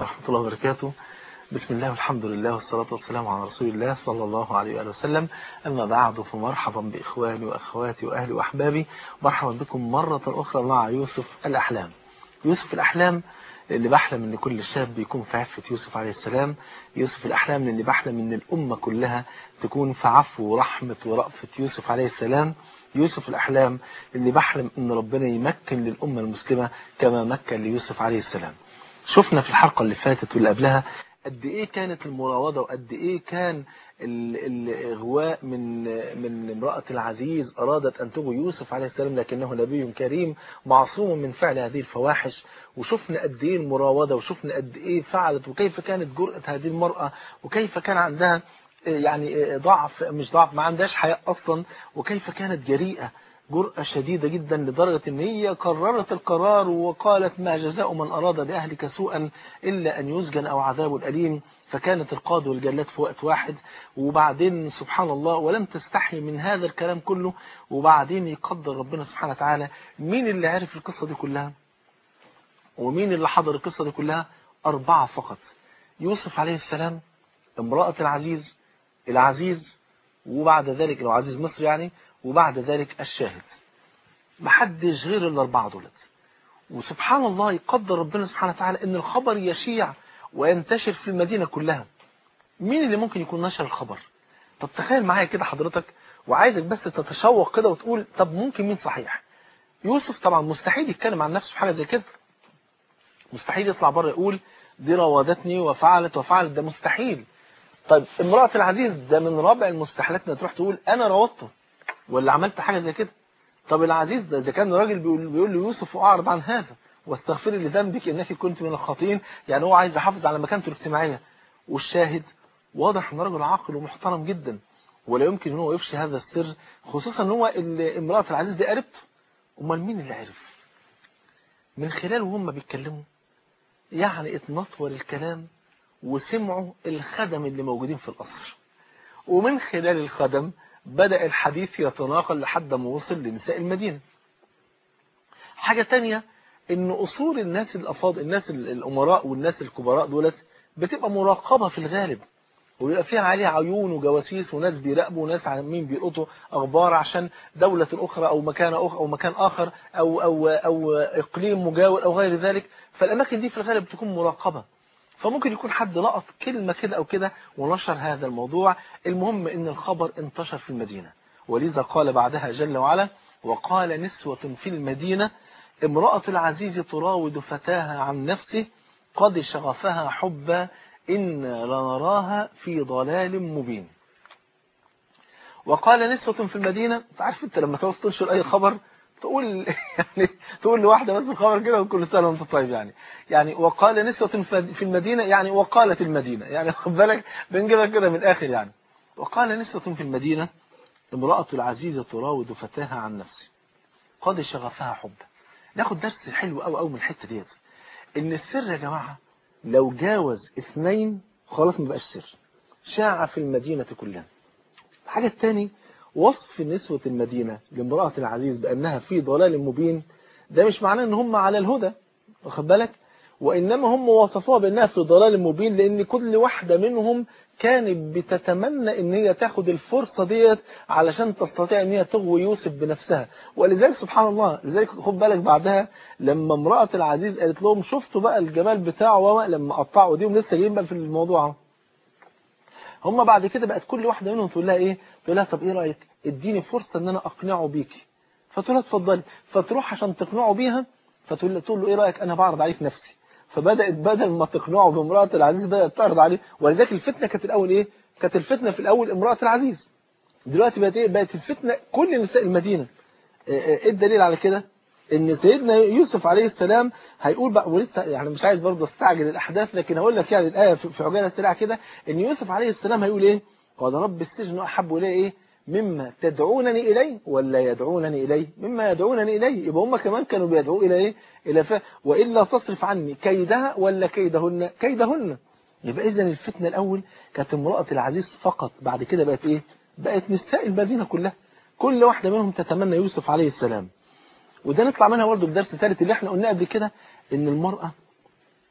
ورحمة الله وبركاته بسم الله والحمد لله والصلاة والسلام على رسول الله صلى الله عليه وآله وسلم أما بعد فمرحبا بإخواني وأخواتي وأهلي وأحبابي مرحبا بكم مرة أخرى مع يوسف الأحلام يوسف الأحلام اللي بحلم ان كل شاب يكون في عفة يوسف عليه السلام يوسف الأحلام اللي بحلم ان الأمة كلها تكون في عفو ورحمة ورأفة يوسف عليه السلام يوسف الأحلام اللي بحلم ان ربنا يمكن للأمة المسلمة كما مكن ليوسف عليه السلام شفنا في الحلقة اللي فاتت واللي قبلها قد ايه كانت المراودة وقد ايه كان الاغواء من من امرأة العزيز ارادت ان تغوي يوسف عليه السلام لكنه نبي كريم معصوم من فعل هذه الفواحش وشفنا قد ايه المراودة وشفنا قد ايه فعلت وكيف كانت جرأة هذه المرأة وكيف كان عندها يعني ضعف مش ضعف ما عندهاش حياء اصلا وكيف كانت جريئة جرأة شديدة جدا لدرجة ان هي قررت القرار وقالت ما جزاء من اراد باهلك سوءا الا ان يسجن او عذاب اليم فكانت القاضي والجلاد في وقت واحد وبعدين سبحان الله ولم تستحي من هذا الكلام كله وبعدين يقدر ربنا سبحانه وتعالى مين اللي عرف القصة دي كلها ومين اللي حضر القصة دي كلها أربعة فقط يوسف عليه السلام امرأة العزيز العزيز وبعد ذلك العزيز مصر يعني وبعد ذلك الشاهد محدش غير الأربعة دولت وسبحان الله يقدر ربنا سبحانه وتعالى ان الخبر يشيع وينتشر في المدينة كلها مين اللي ممكن يكون نشر الخبر طب تخيل معايا كده حضرتك وعايزك بس تتشوق كده وتقول طب ممكن مين صحيح يوسف طبعا مستحيل يتكلم عن نفسه في حاجة زي كده مستحيل يطلع بره يقول دي راودتني وفعلت وفعلت ده مستحيل طيب امرأة العزيز ده من رابع المستحيلات انها تروح تقول انا راودته ولا عملت حاجة زي كده طب العزيز ده اذا كان راجل بيقول, بيقول له يوسف اعرض عن هذا واستغفري لذنبك انك كنت من الخاطئين يعني هو عايز يحافظ على مكانته الاجتماعية والشاهد واضح ان راجل عاقل ومحترم جدا ولا يمكن ان هو يفشي هذا السر خصوصا ان هو امرأة العزيز دي قربته امال مين اللي عرف من خلال وهم بيتكلموا يعني اتنطور الكلام وسمعوا الخدم اللي موجودين في القصر ومن خلال الخدم بدأ الحديث يتناقل لحد ما وصل لنساء المدينة حاجة تانية ان اصول الناس الافاضل الناس الامراء والناس الكبراء دولت بتبقى مراقبة في الغالب وبيبقى فيها عليها عيون وجواسيس وناس بيراقبوا وناس عاملين بيلقطوا اخبار عشان دولة اخرى او مكان اخر او مكان اخر او او او اقليم مجاور او غير ذلك فالاماكن دي في الغالب بتكون مراقبة فممكن يكون حد لقط كلمة كده او كده ونشر هذا الموضوع المهم ان الخبر انتشر في المدينة ولذا قال بعدها جل وعلا وقال نسوة في المدينة امرأة العزيز تراود فتاها عن نفسه قد شغفها حبا إن لنراها في ضلال مبين وقال نسوة في المدينة تعرف انت لما تعوز تنشر اي خبر تقول يعني تقول لواحدة بس الخبر كده وكل سنة وانت طيب يعني يعني وقال نسوة في المدينة يعني وقالت المدينة يعني خد بالك بنجيبها كده من الآخر يعني وقال نسوة في المدينة امرأة العزيز تراود فتاها عن نفسه قد شغفها حبا ناخد درس حلو قوي قوي من الحتة ديت ان السر يا جماعة لو جاوز اثنين خلاص ما بقاش سر شاع في المدينة كلها الحاجة الثاني وصف نسوة المدينة لامرأة العزيز بأنها في ضلال مبين ده مش معناه ان هم على الهدى واخد بالك وإنما هم وصفوها بأنها في ضلال مبين لأن كل واحدة منهم كانت بتتمنى ان هي تاخد الفرصة ديت علشان تستطيع ان هي تغوي يوسف بنفسها ولذلك سبحان الله لذلك خد بالك بعدها لما امرأة العزيز قالت لهم شفتوا بقى الجمال بتاعه لما قطعوا دي ولسه جايين بقى في الموضوع هم بعد كده بقت كل واحدة منهم تقول لها ايه تقول لها طب ايه رأيك اديني فرصة ان انا اقنعه بيكي فتقول لها اتفضلي فتروح عشان تقنعه بيها فتقول له تقول له ايه رأيك انا بعرض عليك نفسي فبدأت بدل ما تقنعه بامرأة العزيز بدأت تعرض عليه ولذلك الفتنة كانت الأول إيه كانت الفتنة في الأول امرأة العزيز دلوقتي بقت إيه بقت الفتنة كل نساء المدينة إيه الدليل على كده ان سيدنا يوسف عليه السلام هيقول بقى ولسه يعني مش عايز برضه استعجل الاحداث لكن هقول لك يعني الايه في عجاله سريعه كده ان يوسف عليه السلام هيقول ايه قال رب السجن احب الي ايه مما تدعونني إليه ولا يدعونني إليه مما يدعونني إليه يبقى هم كمان كانوا بيدعوا إلى إيه إلى ف... وإلا تصرف عني كيدها ولا كيدهن كيدهن يبقى إذن الفتنة الأول كانت امرأة العزيز فقط بعد كده بقت إيه بقت نساء المدينة كلها كل واحدة منهم تتمنى يوسف عليه السلام وده نطلع منها برضه بدرس ثالث اللي احنا قلنا قبل كده ان المرأة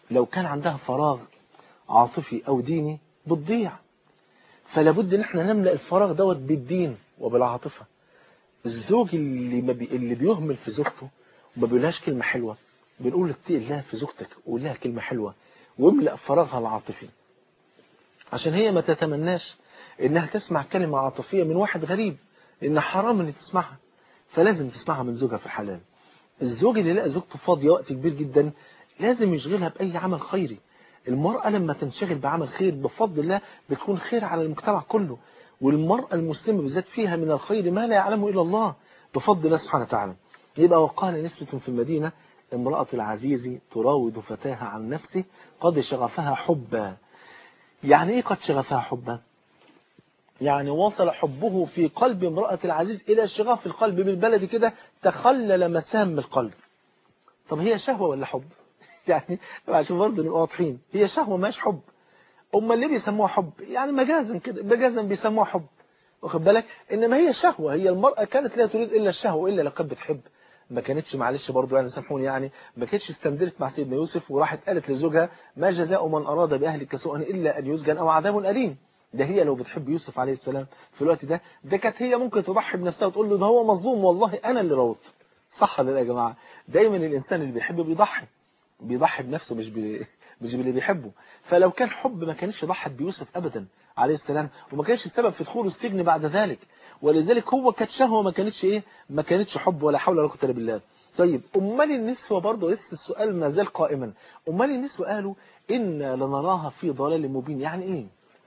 لو كان عندها فراغ عاطفي أو ديني بتضيع فلا بد ان احنا نملأ الفراغ دوت بالدين وبالعاطفة الزوج اللي ما بي... اللي بيهمل في زوجته وما بيقولهاش كلمة حلوة بنقول اتقي الله في زوجتك وقول لها كلمة حلوة واملأ فراغها العاطفي عشان هي ما تتمناش انها تسمع كلمة عاطفية من واحد غريب لان حرام ان تسمعها فلازم تسمعها من زوجها في الحلال الزوج اللي لقى زوجته فاضية وقت كبير جدا لازم يشغلها بأي عمل خيري المرأة لما تنشغل بعمل خير بفضل الله بتكون خير على المجتمع كله والمرأة المسلمة بالذات فيها من الخير ما لا يعلمه إلا الله بفضل الله سبحانه وتعالى يبقى وقال نسبة في المدينة امرأة العزيز تراود فتاها عن نفسه قد شغفها حبا يعني ايه قد شغفها حبا يعني وصل حبه في قلب امرأة العزيز إلى شغف القلب بالبلد كده تخلل مسام القلب طب هي شهوة ولا حب يعني عشان برضه نبقى واضحين هي شهوة ماش حب أما اللي بيسموها حب يعني مجازا كده مجازا بيسموها حب واخد بالك إنما هي شهوة هي المرأة كانت لا تريد إلا الشهوة إلا لو كانت بتحب ما كانتش معلش برضه يعني سامحوني يعني ما كانتش استندلت مع سيدنا يوسف وراحت قالت لزوجها ما جزاء من أراد بأهلك سوءا إلا أن يسجن أو عذاب أليم ده هي لو بتحب يوسف عليه السلام في الوقت ده ده كانت هي ممكن تضحي بنفسها وتقول له ده هو مظلوم والله أنا اللي روضت صح ولا لا يا جماعة دايما الإنسان اللي بيحب بيضحي بيضحي بنفسه مش بي... مش باللي بيحبه فلو كان حب ما كانش ضحت بيوسف أبدا عليه السلام وما كانش السبب في دخوله السجن بعد ذلك ولذلك هو كانت شهوة ما كانتش ايه ما كانتش حب ولا حول ولا قوه الا بالله طيب امال النسوة برضه لسه السؤال ما زال قائما امال النسوة قالوا إنا لنراها في ضلال مبين يعني ايه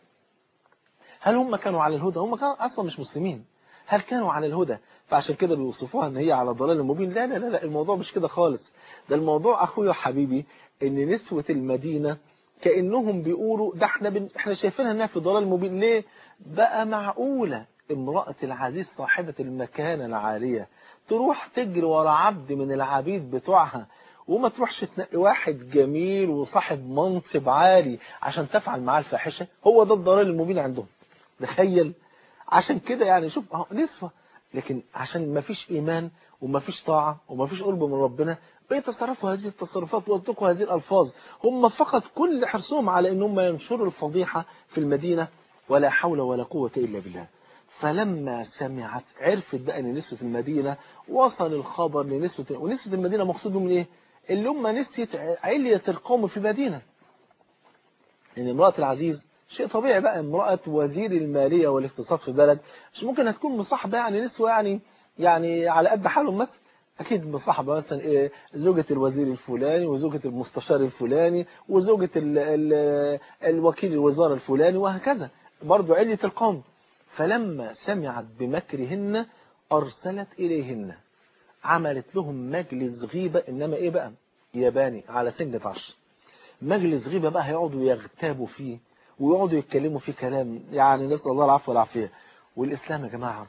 هل هم كانوا على الهدى هم كانوا اصلا مش مسلمين هل كانوا على الهدى فعشان كده بيوصفوها ان هي على ضلال مبين لا لا لا, لا الموضوع مش كده خالص ده الموضوع اخويا وحبيبي ان نسوة المدينة كأنهم بيقولوا ده احنا بن... احنا شايفينها انها في ضلال مبين ليه بقى معقولة امرأة العزيز صاحبة المكانة العالية تروح تجري ورا عبد من العبيد بتوعها وما تروحش تنقي واحد جميل وصاحب منصب عالي عشان تفعل معاه الفاحشة هو ده الضلال المبين عندهم تخيل عشان كده يعني شوف اهو نسوة لكن عشان ما فيش إيمان وما فيش طاعة وما فيش قرب من ربنا بيتصرفوا هذه التصرفات ويطلقوا هذه الألفاظ هم فقط كل حرصهم على ان هم ينشروا الفضيحة في المدينة ولا حول ولا قوة إلا بالله فلما سمعت عرفت بقى ان نسوة المدينة وصل الخبر لنسوة ونسوة المدينة مقصود من ايه اللي هم نسيت علية القوم في المدينة ان امرأة العزيز شيء طبيعي بقى امرأة وزير المالية والاقتصاد في البلد مش ممكن هتكون مصاحبة يعني نسوة يعني يعني على قد حالهم مثلا أكيد مصاحبة مثلا إيه زوجة الوزير الفلاني وزوجة المستشار الفلاني وزوجة ال ال الوكيل الوزارة الفلاني وهكذا برضو علية القوم فلما سمعت بمكرهن أرسلت إليهن عملت لهم مجلس غيبة إنما إيه بقى ياباني على سنة عشر مجلس غيبة بقى هيقعدوا يغتابوا فيه ويقعدوا يتكلموا فيه كلام يعني نسأل الله العفو والعافية والإسلام يا جماعة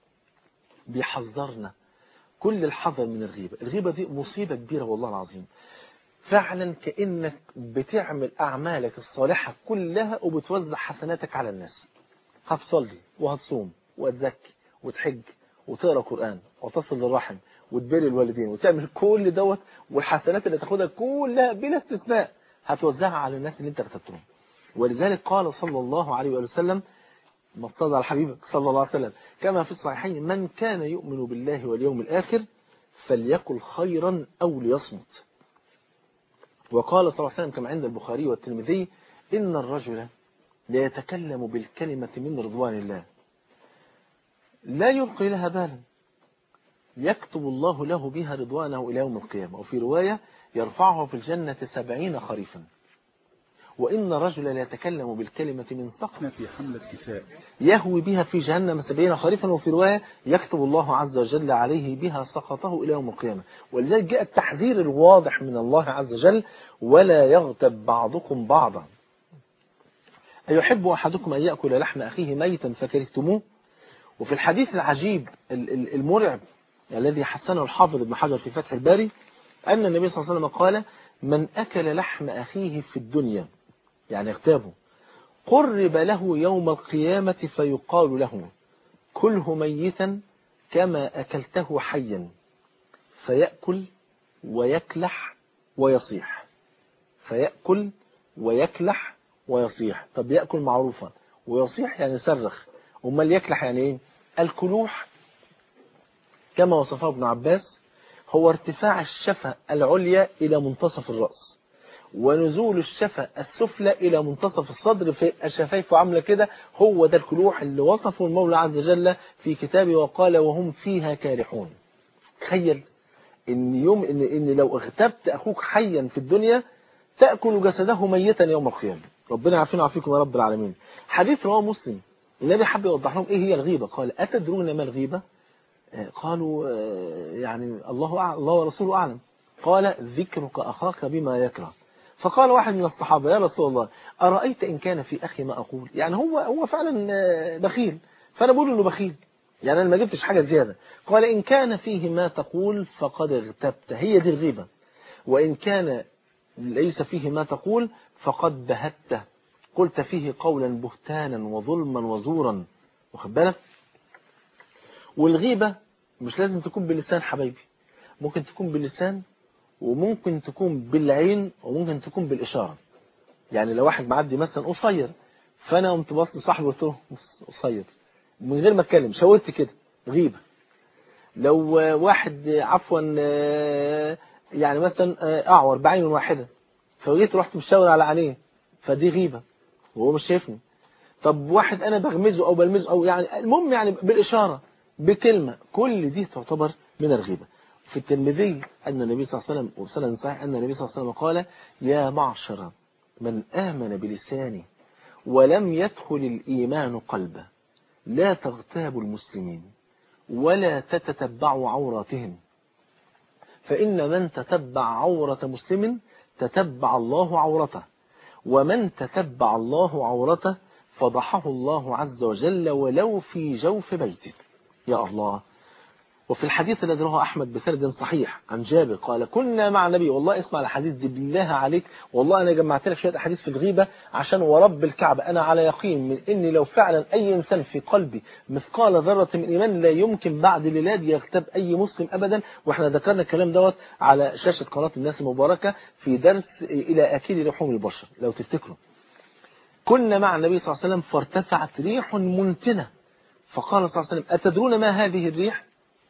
بيحذرنا كل الحذر من الغيبة الغيبة دي مصيبة كبيرة والله العظيم فعلا كأنك بتعمل أعمالك الصالحة كلها وبتوزع حسناتك على الناس هتصلي وهتصوم وتزكي وتحج وتقرأ قرآن وتصل الرحم وتبر الوالدين وتعمل كل دوت والحسنات اللي تاخدها كلها بلا استثناء هتوزعها على الناس اللي انت كتبتهم ولذلك قال صلى الله عليه وسلم ما تصلى على حبيبك صلى الله عليه وسلم كما في الصحيحين من كان يؤمن بالله واليوم الآخر فليقل خيرا أو ليصمت وقال صلى الله عليه وسلم كما عند البخاري والترمذي إن الرجل لا يتكلم بالكلمة من رضوان الله لا يلقي لها بالا يكتب الله له بها رضوانه إلى يوم القيامة وفي رواية يرفعه في الجنة سبعين خريفا وإن رجلا لا يتكلم بالكلمة من سقط في حملة كساء يهوي بها في جهنم سبعين خريفا وفي رواية يكتب الله عز وجل عليه بها سقطه إلى يوم القيامة ولذلك جاء التحذير الواضح من الله عز وجل ولا يغتب بعضكم بعضا أيحب أحدكم أن يأكل لحم أخيه ميتا فكرهتموه وفي الحديث العجيب المرعب الذي حسنه الحافظ ابن حجر في فتح الباري أن النبي صلى الله عليه وسلم قال من أكل لحم أخيه في الدنيا يعني اغتابه قرب له يوم القيامة فيقال له كله ميتا كما أكلته حيا فيأكل ويكلح ويصيح فيأكل ويكلح ويصيح طب يأكل معروفا ويصيح يعني يصرخ امال يكلح يعني ايه الكلوح كما وصفه ابن عباس هو ارتفاع الشفة العليا إلى منتصف الرأس ونزول الشفة السفلى إلى منتصف الصدر في الشفايف عاملة كده هو ده الكلوح اللي وصفه المولى عز وجل في كتابه وقال وهم فيها كارحون تخيل إن يوم إن, إن لو اغتبت أخوك حيا في الدنيا تأكل جسده ميتا يوم القيامة ربنا يعافينا ويعافيكم يا رب العالمين حديث رواه مسلم النبي حب يوضح لهم ايه هي الغيبة قال أتدرون ما الغيبة قالوا يعني الله أعلم الله ورسوله أعلم قال ذكرك أخاك بما يكره فقال واحد من الصحابة يا رسول الله أرأيت إن كان في أخي ما أقول يعني هو هو فعلا بخيل فأنا بقول إنه بخيل يعني أنا ما جبتش حاجة زيادة قال إن كان فيه ما تقول فقد اغتبت هي دي الغيبة وإن كان ليس فيه ما تقول فقد بهته قلت فيه قولا بهتانا وظلما وزورا واخد بالك والغيبة مش لازم تكون باللسان حبايبي ممكن تكون باللسان وممكن تكون بالعين وممكن تكون بالإشارة يعني لو واحد معدي مثلا قصير فأنا قمت باص لصاحبي قلت له قصير من غير ما اتكلم شاورت كده غيبة لو واحد عفوا يعني مثلا أعور بعين واحدة فجيت رحت مشاور على عينيه فدي غيبة وهو مش شايفني طب واحد أنا بغمزه أو بلمزه أو يعني المهم يعني بالإشارة بكلمة كل دي تعتبر من الغيبة في الترمذي أن النبي صلى الله عليه وسلم وسلم صحيح أن النبي صلى الله عليه وسلم قال يا معشر من آمن بلسانه ولم يدخل الإيمان قلبه لا تغتابوا المسلمين ولا تتتبعوا عوراتهم فإن من تتبع عورة مسلم تتبع الله عورته ومن تتبع الله عورته فضحه الله عز وجل ولو في جوف بيته يا الله وفي الحديث الذي رواه أحمد بسند صحيح عن جابر قال كنا مع النبي والله اسمع الحديث دي بالله عليك والله أنا جمعت لك شوية أحاديث في الغيبة عشان ورب الكعبة أنا على يقين من إني لو فعلا أي إنسان في قلبي مثقال ذرة من إيمان لا يمكن بعد الميلاد يغتاب أي مسلم أبدا وإحنا ذكرنا الكلام دوت على شاشة قناة الناس المباركة في درس إلى أكيد لحوم البشر لو تفتكروا كنا مع النبي صلى الله عليه وسلم فارتفعت ريح منتنة فقال صلى الله عليه وسلم أتدرون ما هذه الريح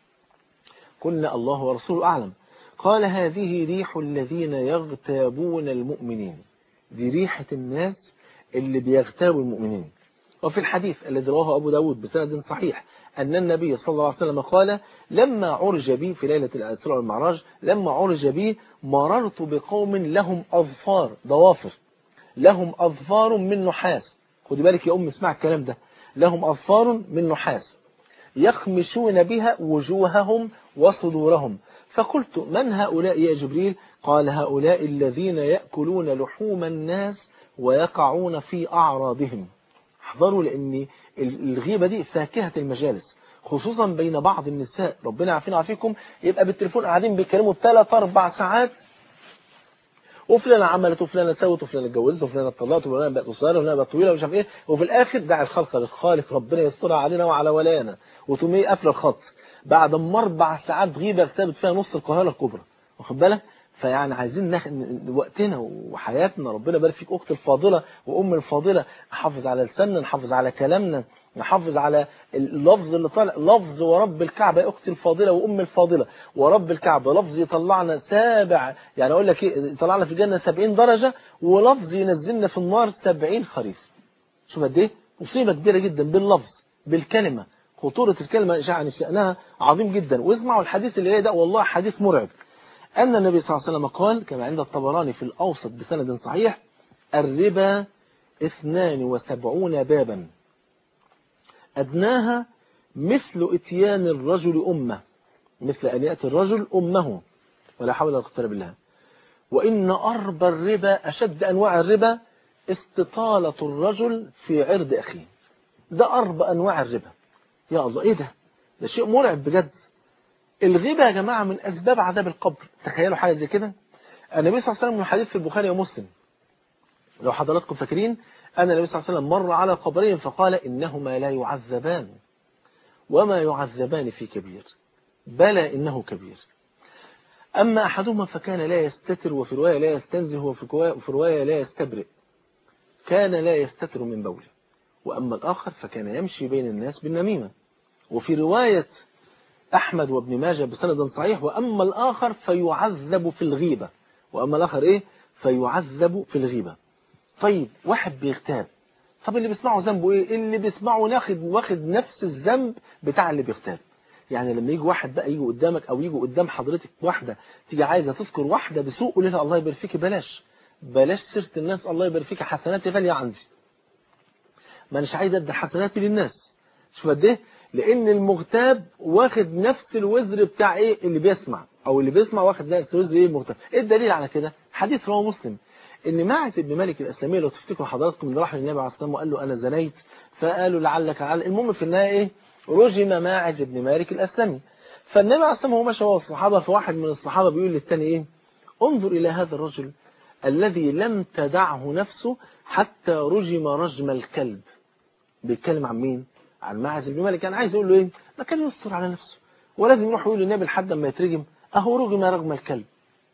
قلنا الله ورسوله أعلم قال هذه ريح الذين يغتابون المؤمنين دي ريحة الناس اللي بيغتابوا المؤمنين وفي الحديث الذي رواه أبو داود بسند صحيح أن النبي صلى الله عليه وسلم قال لما عرج بي في ليلة الأسراء والمعراج لما عرج بي مررت بقوم لهم أظفار ضوافر لهم أظفار من نحاس خدي بالك يا أم اسمع الكلام ده لهم أظفار من نحاس يخمشون بها وجوههم وصدورهم فقلت من هؤلاء يا جبريل قال هؤلاء الذين يأكلون لحوم الناس ويقعون في أعراضهم احذروا لأن الغيبة دي فاكهة المجالس خصوصا بين بعض النساء ربنا عافينا عافيكم يبقى بالتليفون قاعدين بيتكلموا ثلاث أربع ساعات وفلانة عملت وفلانة سوت وفلانة اتجوزت وفلانة اتطلقت وفلانة بقت قصيرة وفلانة بقت طويلة ومش عارف ايه وفي الآخر دعا الخلق للخالق ربنا يسترها علينا وعلى ولانا وتقوم ايه قافله الخط بعد ما اربع ساعات غيبة اغتابت فيها نص القاهرة الكبرى واخد بالك فيعني عايزين ناخد وقتنا وحياتنا ربنا يبارك فيك اخت الفاضله وام الفاضله نحافظ على لساننا نحافظ على كلامنا نحافظ على اللفظ اللي طالع لفظ ورب الكعبه يا اختي الفاضله وام الفاضله ورب الكعبه لفظ يطلعنا سابع يعني اقول لك ايه يطلعنا في الجنه 70 درجه ولفظ ينزلنا في النار 70 خريف شوف قد ايه مصيبه كبيره جدا باللفظ بالكلمه خطوره الكلمه يعني شانها عظيم جدا واسمعوا الحديث اللي جاي ده والله حديث مرعب أن النبي صلى الله عليه وسلم قال كما عند الطبراني في الأوسط بسند صحيح الربا اثنان وسبعون بابا أدناها مثل اتيان الرجل أمه مثل أن يأتي الرجل أمه ولا حول ولا قوة بالله وإن أربى الربا أشد أنواع الربا استطالة الرجل في عرض أخيه ده أربى أنواع الربا يا الله إيه ده ده شيء مرعب بجد الغيبة يا جماعة من أسباب عذاب القبر تخيلوا حاجة زي كده النبي صلى الله عليه وسلم من الحديث في البخاري ومسلم لو حضراتكم فاكرين أن النبي صلى الله عليه وسلم مر على قبرين فقال إنهما لا يعذبان وما يعذبان في كبير بلى إنه كبير أما أحدهما فكان لا يستتر وفي رواية لا يستنزه وفي رواية لا يستبرئ كان لا يستتر من بوله وأما الآخر فكان يمشي بين الناس بالنميمة وفي رواية أحمد وابن ماجه بسند صحيح وأما الآخر فيعذب في الغيبة وأما الآخر إيه فيعذب في الغيبة طيب واحد بيغتاب طب اللي بيسمعه ذنبه إيه اللي بيسمعه واخد واخد نفس الذنب بتاع اللي بيغتاب يعني لما يجي واحد بقى يجي قدامك او يجي قدام حضرتك واحدة تيجي عايزة تذكر واحدة بسوء قول لها الله يبارك فيك بلاش بلاش سيرة الناس الله يبارك فيك حسناتي غالية عندي ما اناش عايز ادي حسناتي للناس شوف قد ايه لان المغتاب واخد نفس الوزر بتاع ايه اللي بيسمع او اللي بيسمع واخد نفس الوزر ايه المغتاب ايه الدليل على كده حديث رواه مسلم ان معز بن مالك الاسلامي لو تفتكروا حضراتكم اللي راح للنبي عليه الصلاه والسلام وقال له انا زنيت فقالوا لعلك على المهم في النهايه ايه رجم ماعز بن مالك الاسلمي فالنبي عليه الصلاه والسلام هو ماشي هو الصحابه فواحد من الصحابه بيقول للثاني ايه انظر الى هذا الرجل الذي لم تدعه نفسه حتى رجم رجم الكلب بيتكلم عن مين عن معز بن مالك كان عايز يقول له ايه ما كان يستر على نفسه ولازم يروح يقول للنبي لحد ما يترجم اهو رجم رجم الكلب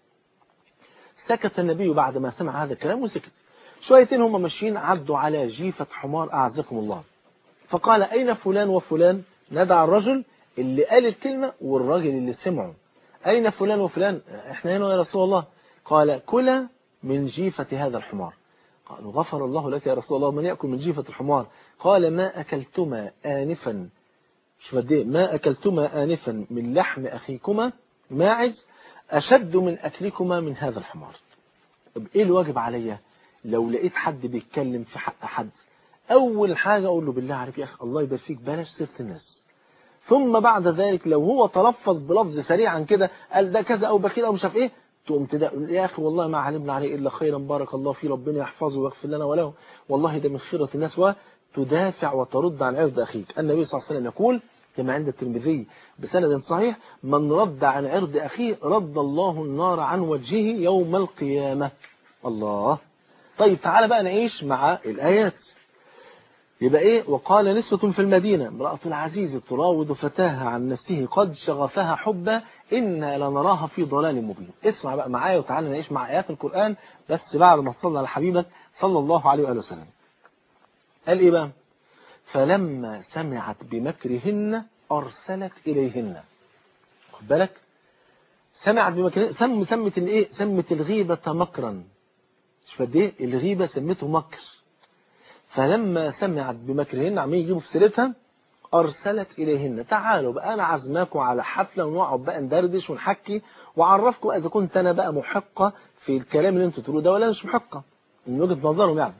سكت النبي بعد ما سمع هذا الكلام وسكت شويتين هم ماشيين عدوا على جيفة حمار أعزكم الله فقال أين فلان وفلان ندع الرجل اللي قال الكلمة والراجل اللي سمعه أين فلان وفلان احنا هنا يا رسول الله قال كلا من جيفة هذا الحمار قالوا غفر الله لك يا رسول الله من يأكل من جيفة الحمار قال ما أكلتما آنفا شوف قد ايه ما أكلتما آنفا من لحم أخيكما ماعز أشد من أكلكما من هذا الحمار طب إيه الواجب عليا لو لقيت حد بيتكلم في حق حد أول حاجة أقول له بالله عليك يا أخي الله يبارك فيك بلاش سيرة الناس ثم بعد ذلك لو هو تلفظ بلفظ سريعا كده قال ده كذا أو بخير أو مش عارف إيه تقوم تدق يا أخي والله ما علمنا عليه إلا خيرا بارك الله فيه ربنا يحفظه ويغفر لنا وله والله ده من خيرة الناس وتدافع وترد عن عرض أخيك النبي صلى الله عليه وسلم يقول كما عند الترمذي بسند صحيح من رد عن عرض أخيه رد الله النار عن وجهه يوم القيامة الله طيب تعالى بقى نعيش مع الآيات يبقى ايه وقال نسوة في المدينة امرأة العزيز تراود فتاها عن نفسه قد شغفها حبا إنا لنراها في ضلال مبين اسمع بقى معايا وتعالى نعيش مع آيات القرآن بس بعد ما صلى على حبيبك صلى الله عليه وآله وسلم قال ايه بقى فلما سمعت بمكرهن أرسلت إليهن خد بالك سمعت بمكرهن سم سمت الايه سمت الغيبة مكرا شوف قد ايه الغيبة سمته مكر فلما سمعت بمكرهن عمالين يجيبوا في سيرتها أرسلت إليهن تعالوا بقى أنا عزماكم على حفلة ونقعد بقى ندردش ونحكي وأعرفكم إذا كنت أنا بقى محقة في الكلام اللي أنتوا تقولوه ده ولا مش محقة من وجهة نظرهم يعني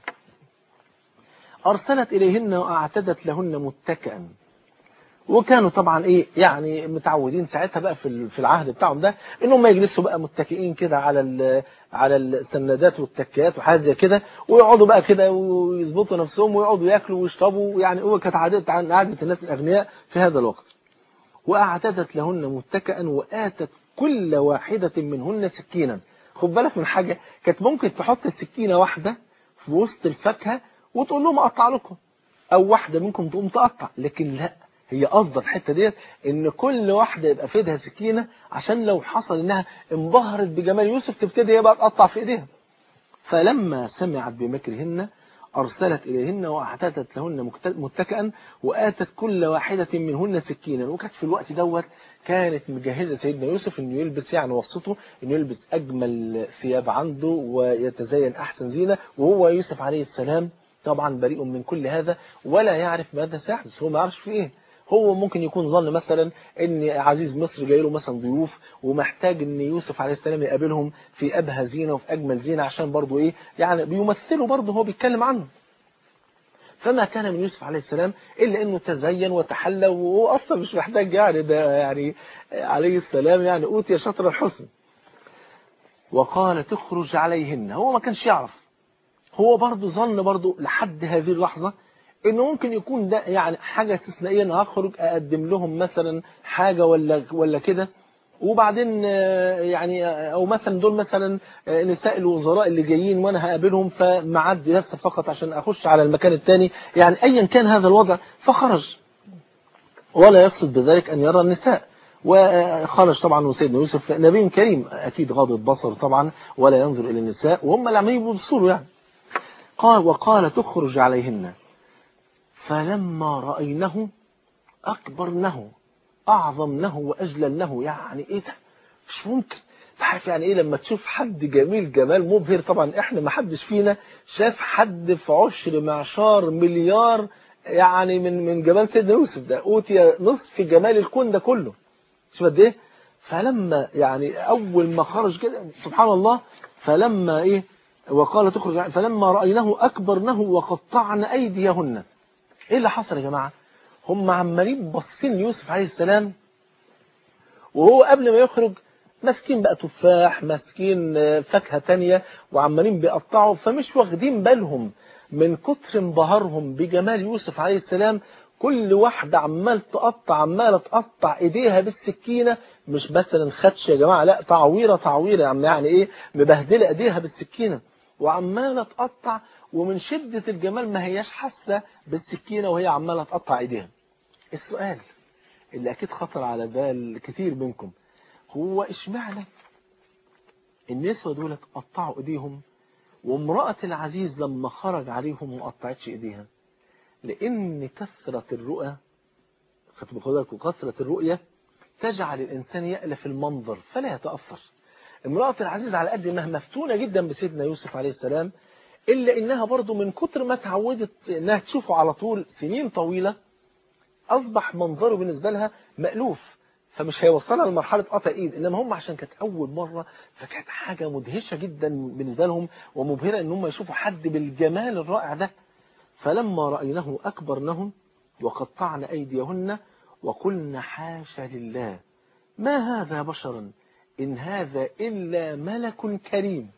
أرسلت إليهن وأعتدت لهن متكئا وكانوا طبعا ايه يعني متعودين ساعتها بقى في في العهد بتاعهم ده انهم يجلسوا بقى متكئين كده على على السندات والتكيات وحاجات زي كده ويقعدوا بقى كده ويظبطوا نفسهم ويقعدوا ياكلوا ويشربوا يعني هو كانت عادة عادة الناس الاغنياء في هذا الوقت واعتدت لهن متكئا واتت كل واحدة منهن سكينا خد بالك من حاجة كانت ممكن تحط سكينة واحدة في وسط الفاكهة وتقول لهم اقطع لكم او واحدة منكم تقوم تقطع لكن لا هي قصدها الحته ديت ان كل واحده يبقى في ايدها سكينه عشان لو حصل انها انبهرت بجمال يوسف تبتدي هي بقى تقطع في ايديها فلما سمعت بمكرهن أرسلت إليهن وأعتدت لهن متكئا وآتت كل واحدة منهن سكينا وكانت في الوقت دوت كانت مجهزة سيدنا يوسف إنه يلبس يعني وسطه إنه يلبس أجمل ثياب عنده ويتزين أحسن زينة وهو يوسف عليه السلام طبعا بريء من كل هذا ولا يعرف ماذا سيحدث هو ما يعرفش في إيه هو ممكن يكون ظن مثلا ان عزيز مصر جاي له مثلا ضيوف ومحتاج ان يوسف عليه السلام يقابلهم في ابهى زينه وفي اجمل زينه عشان برضه ايه يعني بيمثلوا برضه هو بيتكلم عنه فما كان من يوسف عليه السلام الا انه تزين وتحلى وهو اصلا مش محتاج يعني ده يعني عليه السلام يعني اوتي شطر الحسن وقال تخرج عليهن هو ما كانش يعرف هو برضه ظن برضه لحد هذه اللحظه انه ممكن يكون ده يعني حاجة استثنائية انا هخرج اقدم لهم مثلا حاجة ولا ولا كده وبعدين يعني او مثلا دول مثلا نساء الوزراء اللي جايين وانا هقابلهم فمعدي بس فقط عشان اخش على المكان الثاني يعني ايا كان هذا الوضع فخرج ولا يقصد بذلك ان يرى النساء وخرج طبعا وسيدنا يوسف نبي كريم أكيد غاضب بصر طبعا ولا ينظر إلى النساء وهم اللي عمالين يبصوا له يعني قال وقال تخرج عليهن فلما رأينه أكبرنه أعظمنه وأجللنه يعني إيه ده مش ممكن عارف يعني ايه لما تشوف حد جميل جمال مبهر طبعا احنا ما حدش فينا شاف حد في عشر معشار مليار يعني من من جمال سيدنا يوسف ده اوتي نصف جمال الكون ده كله شوف قد ايه فلما يعني اول ما خرج كده سبحان الله فلما ايه وقال تخرج فلما رايناه اكبرنه وقطعنا ايديهن ايه اللي حصل يا جماعه هم عمالين باصين يوسف عليه السلام وهو قبل ما يخرج ماسكين بقى تفاح ماسكين فاكهة تانية وعمالين بيقطعوا فمش واخدين بالهم من كتر انبهارهم بجمال يوسف عليه السلام كل واحدة عمال تقطع عمالة تقطع ايديها بالسكينة مش مثلا خدش يا جماعة لا تعويرة تعويرة يعني, يعني ايه مبهدلة ايديها بالسكينة وعمالة تقطع ومن شدة الجمال ما هياش حاسة بالسكينة وهي عمالة تقطع ايديها السؤال اللي اكيد خطر على بال كتير منكم هو اشمعنى النسوة دول قطعوا ايديهم وامرأة العزيز لما خرج عليهم ما قطعتش ايديها لان كثرة الرؤى خدوا بالكم كثرة الرؤية تجعل الانسان يألف المنظر فلا يتأثر امرأة العزيز على قد انها مفتونة جدا بسيدنا يوسف عليه السلام الا انها برضو من كتر ما تعودت انها تشوفه على طول سنين طويلة اصبح منظره بالنسبة لها مألوف فمش هيوصلها لمرحلة قطع ايد انما هم عشان كانت اول مرة فكانت حاجة مدهشة جدا بالنسبة لهم ومبهرة ان هم يشوفوا حد بالجمال الرائع ده فلما رأيناه أكبرنهم وقطعن أيديهن وقلنا حاشا لله ما هذا بشرا إن هذا إلا ملك كريم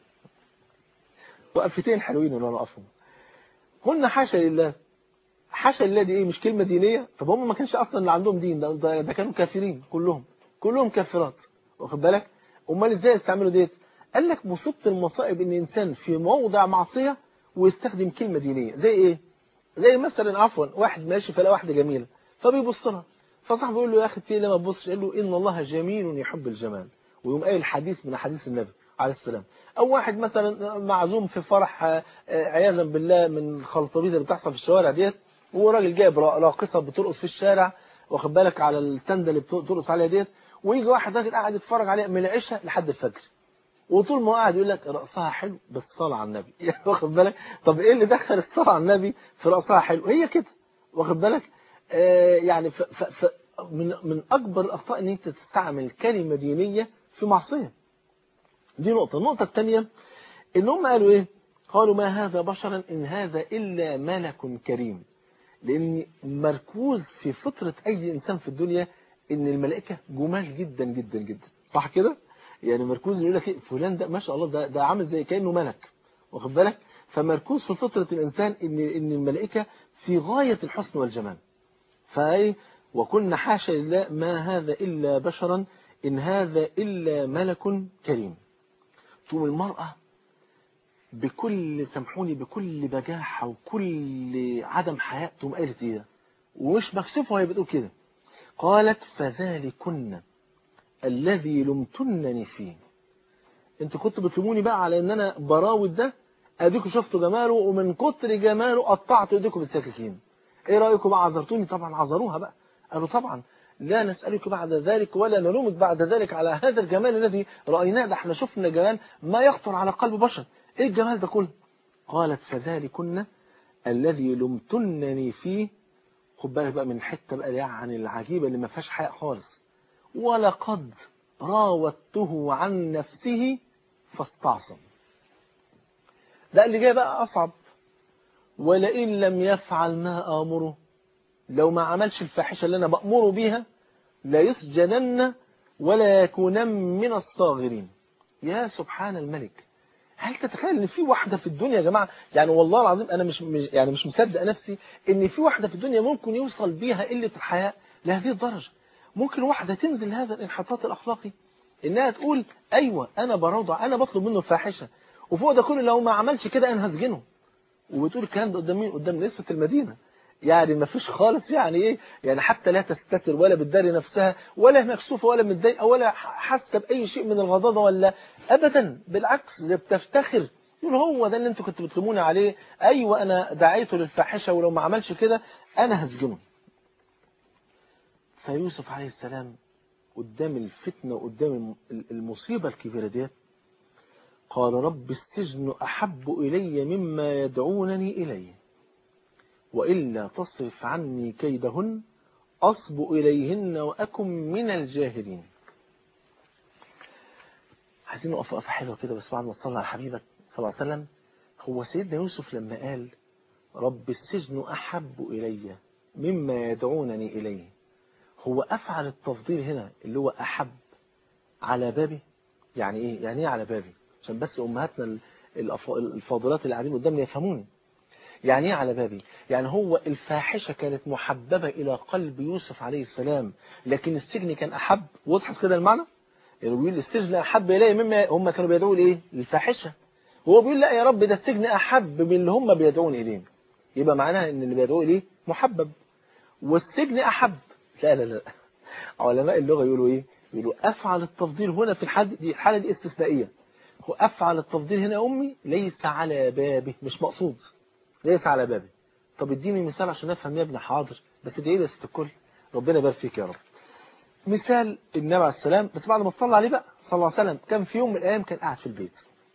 وقفتين حلوين وانا اقفهم قلنا حاشا لله حاشا لله دي ايه مش كلمة دينية طب هم ما كانش اصلا اللي عندهم دين ده, ده, ده كانوا كافرين كلهم كلهم كافرات واخد بالك امال ازاي استعملوا ديت قال لك مصيبه المصائب ان انسان في موضع معصية ويستخدم كلمة دينية زي ايه زي مثلا عفوا واحد ماشي فلا واحدة جميلة فبيبص لها فصاحبه يقول له يا اخي ليه ما تبصش قال له ان الله جميل يحب الجمال ويقوم قايل حديث من حديث النبي عليه السلام او واحد مثلا معزوم في فرح عياذا بالله من الخلطبيط اللي بتحصل في الشوارع ديت وراجل جايب راقصه بترقص في الشارع واخد بالك على التندة اللي بترقص عليها ديت ويجي واحد راجل قاعد يتفرج عليها من العشاء لحد الفجر وطول ما هو قاعد يقول لك رقصها حلو بالصلاه على النبي واخد بالك طب ايه اللي دخل الصلاه على النبي في رقصها حلو هي كده واخد بالك آه يعني ف ف ف من من اكبر الاخطاء ان انت تستعمل كلمه دينيه في معصيه دي نقطه النقطه الثانيه ان هم قالوا ايه قالوا ما هذا بشرا ان هذا الا ملك كريم لان مركوز في فطره اي انسان في الدنيا ان الملائكه جمال جدا جدا جدا صح كده يعني مركوز يقول لك إيه فلان ده ما شاء الله ده ده عامل زي كانه ملك واخد بالك فمركوز في فطره الانسان ان ان الملائكه في غايه الحسن والجمال فاي وكنا حاشا لله ما هذا الا بشرا ان هذا الا ملك كريم تقوم المراه بكل سامحوني بكل بجاحه وكل عدم حياء تقوم قالت ايه ومش مكسوفه وهي بتقول كده قالت فذلكن الذي لمتنني فيه انتوا كنتوا بتلوموني بقى على ان انا براود ده اديكوا شفتوا جماله ومن كتر جماله قطعت ايديكم بالسكاكين ايه رايكم بقى عذرتوني طبعا عذروها بقى قالوا طبعا لا نسألك بعد ذلك ولا نلومك بعد ذلك على هذا الجمال الذي رأيناه ده احنا شفنا جمال ما يخطر على قلب بشر ايه الجمال ده كله قالت فذلكن الذي لمتنني فيه خد بالك بقى من الحته بقى يعني العجيبه اللي ما فيهاش حياء خالص ولقد راودته عن نفسه فاستعصم ده اللي جاي بقى أصعب ولئن لم يفعل ما آمره لو ما عملش الفاحشة اللي أنا بأمره بيها لا يسجنن ولا يكونن من الصاغرين يا سبحان الملك هل تتخيل ان في واحده في الدنيا يا جماعه يعني والله العظيم انا مش يعني مش مصدق نفسي ان في واحده في الدنيا ممكن يوصل بيها قله الحياء لهذه الدرجه ممكن واحده تنزل هذا الانحطاط الاخلاقي انها تقول ايوه انا بروضع انا بطلب منه الفاحشه وفوق ده كله لو ما عملش كده انا هسجنه وبتقول الكلام ده قدام مين قدام نسوة المدينه يعني ما فيش خالص يعني ايه يعني حتى لا تستتر ولا بتداري نفسها ولا مكسوفه ولا متضايقه ولا حاسه باي شيء من الغضاضه ولا ابدا بالعكس ده بتفتخر يقول هو ده اللي انتوا كنتوا بتلوموني عليه ايوه انا دعيته للفاحشه ولو ما عملش كده انا هسجنه فيوسف عليه السلام قدام الفتنه وقدام المصيبه الكبيره ديت قال رب السجن احب الي مما يدعونني اليه وإلا تصرف عني كيدهن أصب إليهن وأكن من الجاهلين عايزين نقف وقفة حلوة كده بس بعد ما صلى على حبيبك صلى الله عليه وسلم هو سيدنا يوسف لما قال رب السجن أحب إلي مما يدعونني إليه هو أفعل التفضيل هنا اللي هو أحب على بابي يعني إيه يعني إيه على بابي عشان بس أمهاتنا الفاضلات اللي قاعدين قدامنا يفهموني يعني ايه على بابي يعني هو الفاحشة كانت محببة إلى قلب يوسف عليه السلام لكن السجن كان أحب وضحت كده المعنى يعني بيقول السجن أحب إليه مما هم كانوا بيدعوا لإيه للفاحشة هو بيقول لا يا رب ده السجن أحب من اللي هم بيدعون إليه يبقى معناها إن اللي بيدعوا إليه محبب والسجن أحب لا لا لا علماء اللغة يقولوا إيه يقولوا أفعل التفضيل هنا في الحالة دي الحالة دي استثنائية هو أفعل التفضيل هنا يا أمي ليس على بابه مش مقصود ليس على بابي طب اديني مثال عشان افهم يا ابني حاضر بس ادعي لي ست الكل ربنا يبارك فيك يا رب مثال النبي عليه السلام بس بعد ما تصلى عليه بقى صلى الله عليه وسلم كان في يوم من الايام كان قاعد في البيت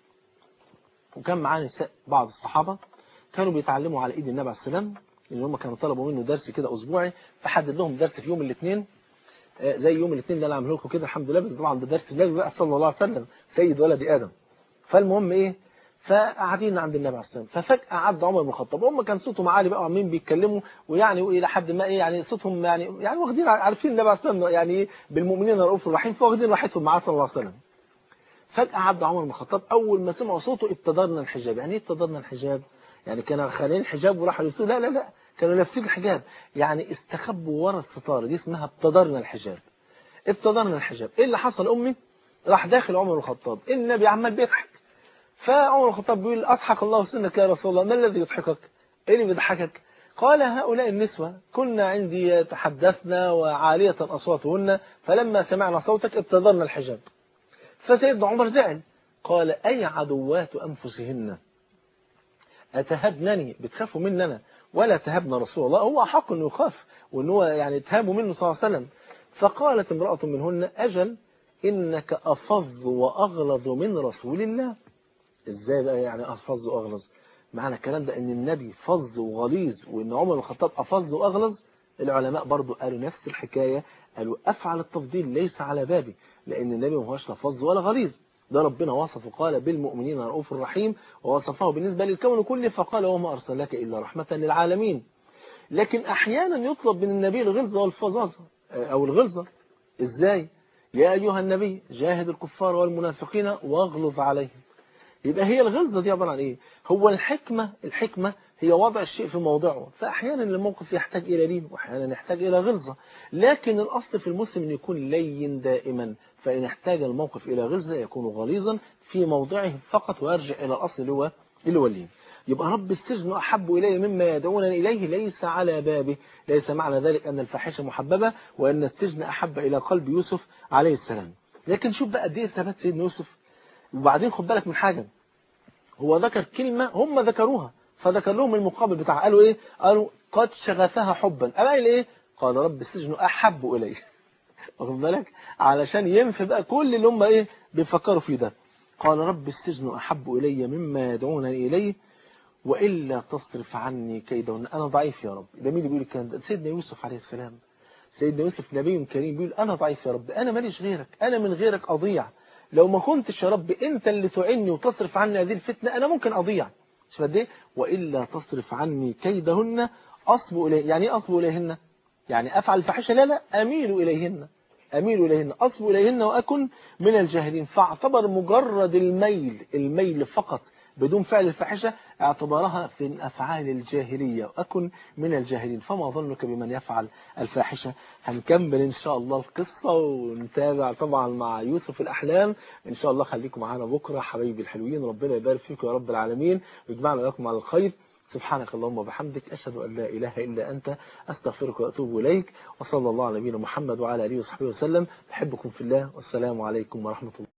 وكان معاه نساء بعض الصحابه كانوا بيتعلموا على ايد النبي عليه السلام ان هم كانوا طلبوا منه درس كده اسبوعي فحدد لهم درس في يوم الاثنين زي يوم الاثنين اللي انا عامله لكم كده الحمد لله طبعا ده درس النبي بقى صلى الله عليه وسلم سيد ولد ادم فالمهم ايه فقاعدين عند النبي عليه السلام ففجأة عدى عمر بن الخطاب هم كان صوتهم عالي بقى وعمالين بيتكلموا ويعني الى حد ما ايه يعني صوتهم يعني يعني واخدين عارفين النبي عليه السلام يعني ايه بالمؤمنين رؤوف رحيم فواخدين راحتهم معاه صلى الله عليه وسلم فجأة عدى عمر بن الخطاب اول ما سمعوا صوته ابتدرنا الحجاب يعني ايه ابتدرنا الحجاب يعني كانوا خالين الحجاب وراحوا يلبسوه لا لا لا كانوا لابسين الحجاب يعني استخبوا ورا الستاره دي اسمها ابتدرنا الحجاب ابتدرنا الحجاب ايه اللي حصل امي راح داخل عمر بن الخطاب النبي عمال بيضحك فعمر الخطاب بيقول أضحك الله سنك يا رسول الله ما الذي يضحكك إيه اللي بيضحكك قال هؤلاء النسوة كنا عندي يتحدثن وعالية أصواتهن فلما سمعنا صوتك ابتدرنا الحجاب فسيدنا عمر زعل قال أي عدوات أنفسهن أتهبنني بتخافوا مننا ولا تهبنا رسول الله هو حق أنه يخاف وأنه هو يعني تهابوا منه صلى الله عليه وسلم فقالت امرأة منهن أجل إنك أفظ وأغلظ من رسول الله ازاي بقى يعني افظ واغلظ معنى الكلام ده ان النبي فظ وغليظ وان عمر بن الخطاب افظ واغلظ العلماء برضو قالوا نفس الحكاية قالوا افعل التفضيل ليس على بابي لان النبي ما هوش لا فظ ولا غليظ ده ربنا وصفه قال بالمؤمنين رؤوف رحيم ووصفه بالنسبة للكون كله فقال وما أرسلناك إلا رحمة للعالمين لكن أحيانا يطلب من النبي الغلظة والفظاظة أو الغلظة إزاي يا أيها النبي جاهد الكفار والمنافقين واغلظ عليهم يبقى هي الغلظة دي عبارة عن ايه هو الحكمة الحكمة هي وضع الشيء في موضعه فأحيانا الموقف يحتاج إلى لين وأحيانا يحتاج إلى غلظة لكن الأصل في المسلم أن يكون لين دائما فإن احتاج الموقف إلى غلظة يكون غليظا في موضعه فقط ويرجع إلى الأصل اللي هو اللي هو اللين يبقى رب السجن أحب إلي مما يدعونني إليه ليس على بابه ليس معنى ذلك أن الفاحشة محببة وأن السجن أحب إلى قلب يوسف عليه السلام لكن شوف بقى قد ايه ثبات سيدنا يوسف وبعدين خد بالك من حاجة هو ذكر كلمة هم ذكروها فذكر لهم المقابل بتاعها قالوا ايه قالوا قد شغفها حبا قال ايه قال رب السجن احب الي واخد بالك علشان ينفي بقى كل اللي هم ايه بيفكروا فيه ده قال رب السجن احب الي مما يدعونني اليه والا تصرف عني كيدهن انا ضعيف يا رب ده مين اللي بيقول الكلام ده سيدنا يوسف عليه السلام سيدنا يوسف نبي كريم بيقول انا ضعيف يا رب انا ماليش غيرك انا من غيرك اضيع لو ما كنتش يا رب انت اللي تعني وتصرف عني هذه الفتنة انا ممكن اضيع مش فاهم ايه والا تصرف عني كيدهن اصب اليه يعني ايه اصب اليهن يعني افعل الفاحشه لا لا اميل اليهن اميل اليهن اصب اليهن واكن من الجاهلين فاعتبر مجرد الميل الميل فقط بدون فعل الفاحشة اعتبرها في الأفعال الجاهلية وأكن من الجاهلين فما ظنك بمن يفعل الفاحشة هنكمل إن شاء الله القصة ونتابع طبعا مع يوسف الأحلام إن شاء الله خليكم معانا بكرة حبايبي الحلوين ربنا يبارك فيكم يا رب العالمين ويجمعنا لكم على الخير سبحانك اللهم وبحمدك أشهد أن لا إله إلا أنت أستغفرك وأتوب إليك وصلى الله على نبينا محمد وعلى آله وصحبه وسلم بحبكم في الله والسلام عليكم ورحمة الله